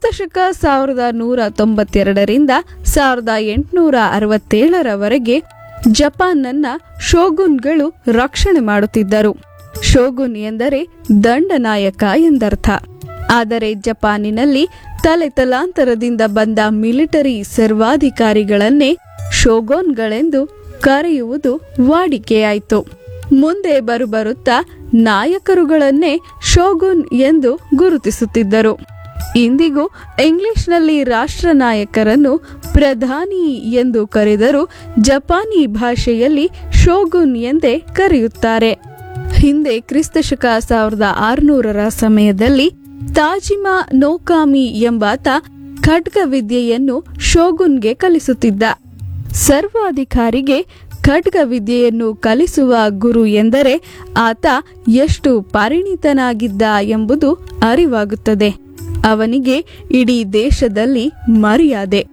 ಕ್ರಿಸ್ತಶಕ ಸಾವಿರದ ನೂರ ತೊಂಬತ್ತೆರಡರಿಂದ ಸಾವಿರದ ಎಂಟುನೂರ ಅರವತ್ತೇಳರವರೆಗೆ ಜಪಾನ್ನನ್ನ ಶೋಗುನ್ಗಳು ರಕ್ಷಣೆ ಮಾಡುತ್ತಿದ್ದರು ಶೋಗುನ್ ಎಂದರೆ ದಂಡನಾಯಕ ಎಂದರ್ಥ ಆದರೆ ಜಪಾನಿನಲ್ಲಿ ತಲೆ ತಲಾಂತರದಿಂದ ಬಂದ ಮಿಲಿಟರಿ ಸರ್ವಾಧಿಕಾರಿಗಳನ್ನೇ ಶೋಗೋನ್ಗಳೆಂದು ಕರೆಯುವುದು ವಾಡಿಕೆಯಾಯಿತು ಮುಂದೆ ಬರುಬರುತ್ತಾ ನಾಯಕರುಗಳನ್ನೇ ಶೋಗುನ್ ಎಂದು ಗುರುತಿಸುತ್ತಿದ್ದರು ಇಂದಿಗೂ ಇಂಗ್ಲಿಷ್ನಲ್ಲಿ ರಾಷ್ಟ್ರ ನಾಯಕರನ್ನು ಪ್ರಧಾನಿ ಎಂದು ಕರೆದರೂ ಜಪಾನಿ ಭಾಷೆಯಲ್ಲಿ ಶೋಗುನ್ ಎಂದೇ ಕರೆಯುತ್ತಾರೆ ಹಿಂದೆ ಕ್ರಿಸ್ತಶಕ ಸಾವಿರದ ಆರುನೂರರ ಸಮಯದಲ್ಲಿ ತಾಜಿಮಾ ನೋಕಾಮಿ ಎಂಬಾತ ಖಡ್ಗ ವಿದ್ಯೆಯನ್ನು ಶೋಗುನ್ಗೆ ಕಲಿಸುತ್ತಿದ್ದ ಸರ್ವಾಧಿಕಾರಿಗೆ ಖಡ್ಗ ವಿದ್ಯೆಯನ್ನು ಕಲಿಸುವ ಗುರು ಎಂದರೆ ಆತ ಎಷ್ಟು ಪರಿಣಿತನಾಗಿದ್ದ ಎಂಬುದು ಅರಿವಾಗುತ್ತದೆ ಅವನಿಗೆ ಇಡೀ ದೇಶದಲ್ಲಿ ಮರ್ಯಾದೆ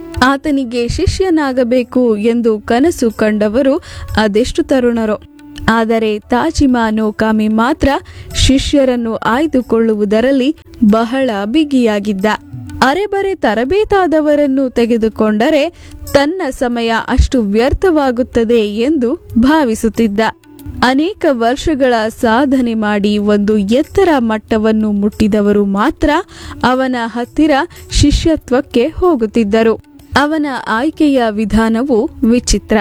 ಆತನಿಗೆ ಶಿಷ್ಯನಾಗಬೇಕು ಎಂದು ಕನಸು ಕಂಡವರು ಅದೆಷ್ಟು ತರುಣರೋ ಆದರೆ ತಾಜಿಮಾ ನೋಕಾಮಿ ಮಾತ್ರ ಶಿಷ್ಯರನ್ನು ಆಯ್ದುಕೊಳ್ಳುವುದರಲ್ಲಿ ಬಹಳ ಬಿಗಿಯಾಗಿದ್ದ ಅರೆಬರೆ ತರಬೇತಾದವರನ್ನು ತೆಗೆದುಕೊಂಡರೆ ತನ್ನ ಸಮಯ ಅಷ್ಟು ವ್ಯರ್ಥವಾಗುತ್ತದೆ ಎಂದು ಭಾವಿಸುತ್ತಿದ್ದ ಅನೇಕ ವರ್ಷಗಳ ಸಾಧನೆ ಮಾಡಿ ಒಂದು ಎತ್ತರ ಮಟ್ಟವನ್ನು ಮುಟ್ಟಿದವರು ಮಾತ್ರ ಅವನ ಹತ್ತಿರ ಶಿಷ್ಯತ್ವಕ್ಕೆ ಹೋಗುತ್ತಿದ್ದರು ಅವನ ಆಯ್ಕೆಯ ವಿಧಾನವು ವಿಚಿತ್ರ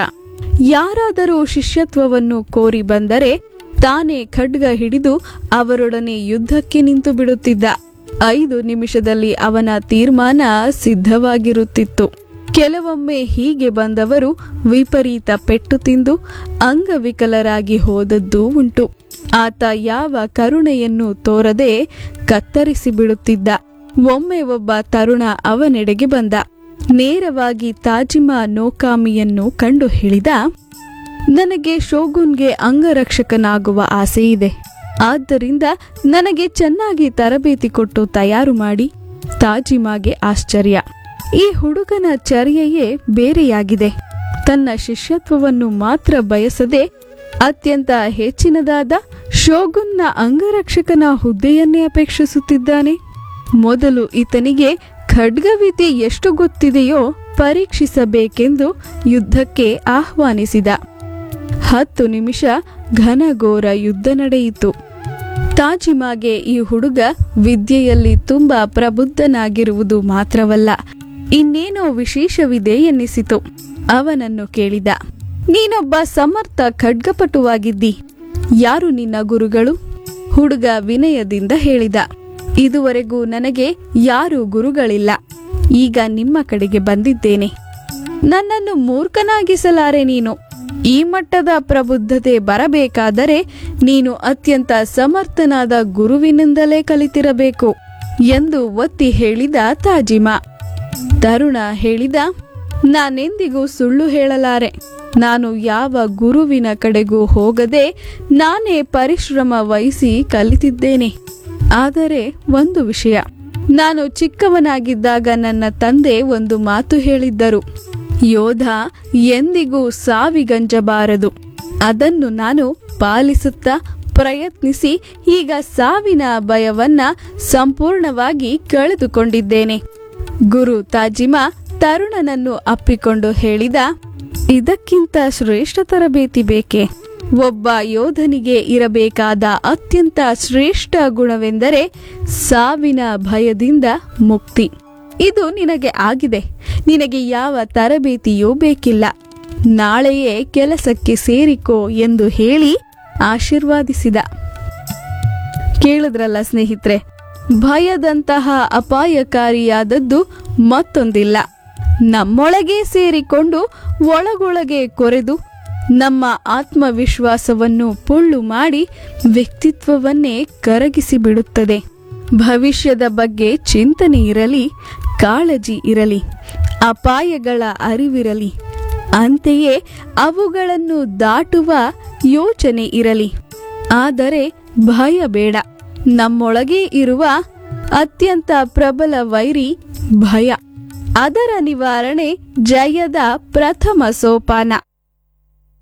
ಯಾರಾದರೂ ಶಿಷ್ಯತ್ವವನ್ನು ಕೋರಿ ಬಂದರೆ ತಾನೇ ಖಡ್ಗ ಹಿಡಿದು ಅವರೊಡನೆ ಯುದ್ಧಕ್ಕೆ ನಿಂತು ಬಿಡುತ್ತಿದ್ದ ಐದು ನಿಮಿಷದಲ್ಲಿ ಅವನ ತೀರ್ಮಾನ ಸಿದ್ಧವಾಗಿರುತ್ತಿತ್ತು ಕೆಲವೊಮ್ಮೆ ಹೀಗೆ ಬಂದವರು ವಿಪರೀತ ಪೆಟ್ಟು ತಿಂದು ಅಂಗವಿಕಲರಾಗಿ ಹೋದದ್ದೂ ಉಂಟು ಆತ ಯಾವ ಕರುಣೆಯನ್ನು ತೋರದೆ ಕತ್ತರಿಸಿ ಬಿಡುತ್ತಿದ್ದ ಒಮ್ಮೆ ಒಬ್ಬ ತರುಣ ಅವನೆಡೆಗೆ ಬಂದ ನೇರವಾಗಿ ತಾಜಿಮಾ ನೋಕಾಮಿಯನ್ನು ಕಂಡು ಹೇಳಿದ ನನಗೆ ಶೋಗುನ್ಗೆ ಅಂಗರಕ್ಷಕನಾಗುವ ಆಸೆ ಇದೆ ಆದ್ದರಿಂದ ನನಗೆ ಚೆನ್ನಾಗಿ ತರಬೇತಿ ಕೊಟ್ಟು ತಯಾರು ಮಾಡಿ ತಾಜಿಮಾಗೆ ಆಶ್ಚರ್ಯ ಈ ಹುಡುಗನ ಚರ್ಯೆಯೇ ಬೇರೆಯಾಗಿದೆ ತನ್ನ ಶಿಷ್ಯತ್ವವನ್ನು ಮಾತ್ರ ಬಯಸದೆ ಅತ್ಯಂತ ಹೆಚ್ಚಿನದಾದ ಶೋಗುನ್ನ ಅಂಗರಕ್ಷಕನ ಹುದ್ದೆಯನ್ನೇ ಅಪೇಕ್ಷಿಸುತ್ತಿದ್ದಾನೆ ಮೊದಲು ಈತನಿಗೆ ಖಡ್ಗವಿದ್ಯೆ ಎಷ್ಟು ಗೊತ್ತಿದೆಯೋ ಪರೀಕ್ಷಿಸಬೇಕೆಂದು ಯುದ್ಧಕ್ಕೆ ಆಹ್ವಾನಿಸಿದ ಹತ್ತು ನಿಮಿಷ ಘನಘೋರ ಯುದ್ಧ ನಡೆಯಿತು ತಾಜಿಮಾಗೆ ಈ ಹುಡುಗ ವಿದ್ಯೆಯಲ್ಲಿ ತುಂಬಾ ಪ್ರಬುದ್ಧನಾಗಿರುವುದು ಮಾತ್ರವಲ್ಲ ಇನ್ನೇನೋ ವಿಶೇಷವಿದೆ ಎನ್ನಿಸಿತು ಅವನನ್ನು ಕೇಳಿದ ನೀನೊಬ್ಬ ಸಮರ್ಥ ಖಡ್ಗಪಟುವಾಗಿದ್ದಿ ಯಾರು ನಿನ್ನ ಗುರುಗಳು ಹುಡುಗ ವಿನಯದಿಂದ ಹೇಳಿದ ಇದುವರೆಗೂ ನನಗೆ ಯಾರೂ ಗುರುಗಳಿಲ್ಲ ಈಗ ನಿಮ್ಮ ಕಡೆಗೆ ಬಂದಿದ್ದೇನೆ ನನ್ನನ್ನು ಮೂರ್ಖನಾಗಿಸಲಾರೆ ನೀನು ಈ ಮಟ್ಟದ ಪ್ರಬುದ್ಧತೆ ಬರಬೇಕಾದರೆ ನೀನು ಅತ್ಯಂತ ಸಮರ್ಥನಾದ ಗುರುವಿನಿಂದಲೇ ಕಲಿತಿರಬೇಕು ಎಂದು ಒತ್ತಿ ಹೇಳಿದ ತಾಜಿಮಾ ತರುಣ ಹೇಳಿದ ನಾನೆಂದಿಗೂ ಸುಳ್ಳು ಹೇಳಲಾರೆ ನಾನು ಯಾವ ಗುರುವಿನ ಕಡೆಗೂ ಹೋಗದೆ ನಾನೇ ಪರಿಶ್ರಮ ವಹಿಸಿ ಕಲಿತಿದ್ದೇನೆ ಆದರೆ ಒಂದು ವಿಷಯ ನಾನು ಚಿಕ್ಕವನಾಗಿದ್ದಾಗ ನನ್ನ ತಂದೆ ಒಂದು ಮಾತು ಹೇಳಿದ್ದರು ಯೋಧ ಎಂದಿಗೂ ಸಾವಿಗಂಜಬಾರದು ಅದನ್ನು ನಾನು ಪಾಲಿಸುತ್ತಾ ಪ್ರಯತ್ನಿಸಿ ಈಗ ಸಾವಿನ ಭಯವನ್ನ ಸಂಪೂರ್ಣವಾಗಿ ಕಳೆದುಕೊಂಡಿದ್ದೇನೆ ಗುರು ತಾಜಿಮಾ ತರುಣನನ್ನು ಅಪ್ಪಿಕೊಂಡು ಹೇಳಿದ ಇದಕ್ಕಿಂತ ಶ್ರೇಷ್ಠ ತರಬೇತಿ ಬೇಕೆ ಒಬ್ಬ ಯೋಧನಿಗೆ ಇರಬೇಕಾದ ಅತ್ಯಂತ ಶ್ರೇಷ್ಠ ಗುಣವೆಂದರೆ ಸಾವಿನ ಭಯದಿಂದ ಮುಕ್ತಿ ಇದು ನಿನಗೆ ಆಗಿದೆ ನಿನಗೆ ಯಾವ ತರಬೇತಿಯೂ ಬೇಕಿಲ್ಲ ನಾಳೆಯೇ ಕೆಲಸಕ್ಕೆ ಸೇರಿಕೋ ಎಂದು ಹೇಳಿ ಆಶೀರ್ವಾದಿಸಿದ ಕೇಳಿದ್ರಲ್ಲ ಸ್ನೇಹಿತರೆ ಭಯದಂತಹ ಅಪಾಯಕಾರಿಯಾದದ್ದು ಮತ್ತೊಂದಿಲ್ಲ ನಮ್ಮೊಳಗೆ ಸೇರಿಕೊಂಡು ಒಳಗೊಳಗೆ ಕೊರೆದು ನಮ್ಮ ಆತ್ಮವಿಶ್ವಾಸವನ್ನು ಪೊಳ್ಳು ಮಾಡಿ ವ್ಯಕ್ತಿತ್ವವನ್ನೇ ಕರಗಿಸಿ ಬಿಡುತ್ತದೆ ಭವಿಷ್ಯದ ಬಗ್ಗೆ ಚಿಂತನೆ ಇರಲಿ ಕಾಳಜಿ ಇರಲಿ ಅಪಾಯಗಳ ಅರಿವಿರಲಿ ಅಂತೆಯೇ ಅವುಗಳನ್ನು ದಾಟುವ ಯೋಚನೆ ಇರಲಿ ಆದರೆ ಭಯ ಬೇಡ ನಮ್ಮೊಳಗೆ ಇರುವ ಅತ್ಯಂತ ಪ್ರಬಲ ವೈರಿ ಭಯ ಅದರ ನಿವಾರಣೆ ಜಯದ ಪ್ರಥಮ ಸೋಪಾನ